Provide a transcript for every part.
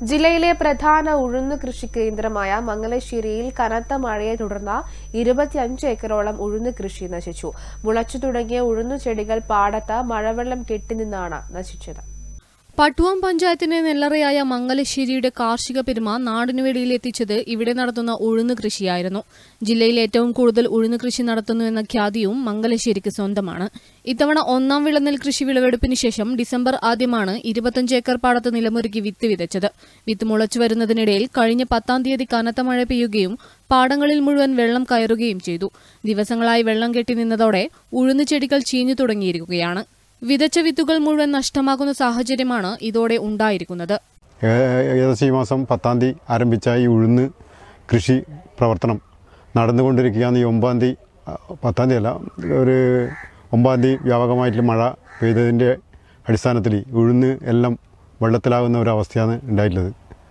ജില്ലയിലെ പ്രധാന ഉഴുന്ന് കൃഷി കേന്ദ്രമായ മംഗലശ്ശേരിയിൽ കനത്ത മഴയെ തുടർന്ന് ഇരുപത്തിയഞ്ച് ഏക്കറോളം ഉഴുന്ന് കൃഷി നശിച്ചു മുളച്ചു തുടങ്ങിയ ഉഴുന്നു ചെടികൾ പാടത്ത് മഴവെള്ളം കെട്ടിനിന്നാണ് നശിച്ചത് പട്ടുവം പഞ്ചായത്തിന്റെ നെല്ലറയായ മംഗലശ്ശേരിയുടെ കാർഷിക പെരുമ നാടിനുവെളിയിൽ എത്തിച്ചത് ഇവിടെ നടത്തുന്ന ഉഴുന്ന് കൃഷിയായിരുന്നു ജില്ലയിൽ ഏറ്റവും കൂടുതൽ ഉഴുന്ന് കൃഷി നടത്തുന്നുവെന്ന ഖ്യാതിയും മംഗലശ്ശേരിക്ക് സ്വന്തമാണ് ഇത്തവണ ഒന്നാം വിളനെൽ കൃഷി വിളവെടുപ്പിന് ശേഷം ഡിസംബർ ആദ്യമാണ് ഇരുപത്തഞ്ച് ഏക്കർ പാടത്ത് നിലമൊരുക്കി വിത്ത് വിതച്ചത് വിത്ത് മുളച്ചു വരുന്നതിനിടയിൽ കഴിഞ്ഞ പത്താം തീയതി കനത്ത മഴ പെയ്യുകയും പാടങ്ങളിൽ മുഴുവൻ വെള്ളം കയറുകയും ചെയ്തു ദിവസങ്ങളായി വെള്ളം കെട്ടി നിന്നതോടെ ഉഴുന്ന് ചെടികൾ ചീഞ്ഞു തുടങ്ങിയിരിക്കുകയാണ് വിതച്ച വിത്തുകൾ മുഴുവൻ നഷ്ടമാകുന്ന സാഹചര്യമാണ് ഇതോടെ ഉണ്ടായിരിക്കുന്നത് ഏ- ഏകദേശം ഈ മാസം പത്താം തീയതി ആരംഭിച്ച ഈ ഉഴുന്ന് കൃഷി പ്രവർത്തനം നടന്നുകൊണ്ടിരിക്കുകയാണ് ഈ ഒമ്പതാം തീയതി ആ, പത്താം തീയതി അല്ല ഒരു ഒമ്പതാം തീയതി വ്യാപകമായിട്ടുള്ള മഴ പെയ്തതിൻ്റെ അടിസ്ഥാനത്തിൽ ഈ ഉഴുന്ന് എല്ലാം വെള്ളത്തിലാകുന്ന ഒരവസ്ഥയാണ് ഉണ്ടായിട്ടുള്ളത്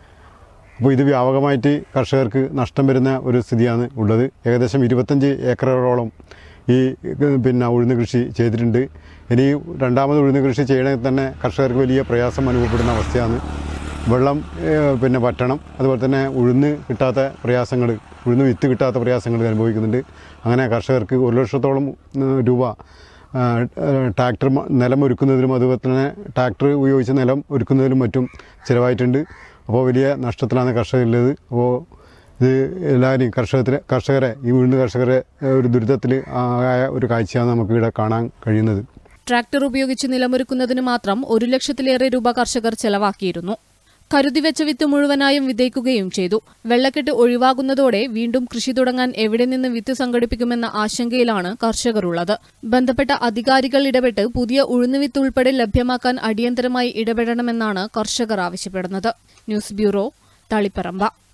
അപ്പോൾ ഇത് വ്യാപകമായിട്ട് കർഷകർക്ക് നഷ്ടം വരുന്ന ഒരു സ്ഥിതിയാണ് ഉള്ളത് ഏകദേശം ഇരുപത്തഞ്ച് ഏക്കറോളം ഈ ഏഹ്, പിന്നെ ഉഴുന്ന് കൃഷി ചെയ്തിട്ടുണ്ട് ഇനി രണ്ടാമത് ഉഴുന്ന് കൃഷി ചെയ്യണമെങ്കിൽ തന്നെ കർഷകർക്ക് വലിയ പ്രയാസം അനുഭവപ്പെടുന്ന അവസ്ഥയാണ് വെള്ളം ഏഹ്, പിന്നെ വറ്റണം അതുപോലെ തന്നെ ഉഴുന്ന് കിട്ടാത്ത പ്രയാസങ്ങൾ ഉഴുന്ന് വിത്ത് കിട്ടാത്ത പ്രയാസങ്ങൾ അനുഭവിക്കുന്നുണ്ട് അങ്ങനെ കർഷകർക്ക് ഒരു ലക്ഷത്തോളം ഉം, രൂപ ആ, ട്രാക്ടർ മ- നിലം ഒരുക്കുന്നതിനും അതുപോലെ തന്നെ ട്രാക്ടർ ഉപയോഗിച്ച് നിലം ഒരുക്കുന്നതിനും മറ്റും ചിലവായിട്ടുണ്ട് അപ്പോൾ വലിയ നഷ്ടത്തിലാണ് കർഷകരുള്ളത് അപ്പോൾ ഇത് എല്ലാവരെയും കർഷകത്തിന് കർഷകരെ ഈ വീണ്ടും കർഷകരെ ഏഹ്, ഒരു ദുരിതത്തിൽ ആയ ഒരു കാഴ്ചയാണ് നമുക്ക് ഇവിടെ കാണാൻ കഴിയുന്നത് ട്രാക്ടർ ഉപയോഗിച്ച് നിലമൊരുക്കുന്നതിന് മാത്രം ഒരു ലക്ഷത്തിലേറെ രൂപ കർഷകർ ചെലവാക്കിയിരുന്നു കരുതി വെച്ച വിത്ത് മുഴുവനായും വിതയ്ക്കുകയും ചെയ്തു വെള്ളക്കെട്ട് ഒഴിവാകുന്നതോടെ വീണ്ടും കൃഷി തുടങ്ങാൻ എവിടെ നിന്ന് വിത്ത് സംഘടിപ്പിക്കുമെന്ന ആശങ്കയിലാണ് കർഷകരുള്ളത് ബന്ധപ്പെട്ട അധികാരികൾ ഇടപെട്ട് പുതിയ ഉഴുന്നുവിത്ത് ഉൾപ്പെടെ ലഭ്യമാക്കാൻ അടിയന്തരമായി ഇടപെടണമെന്നാണ് കർഷകർ ആവശ്യപ്പെടുന്നത് ന്യൂസ് ബ്യൂറോ തളിപ്പറമ്പ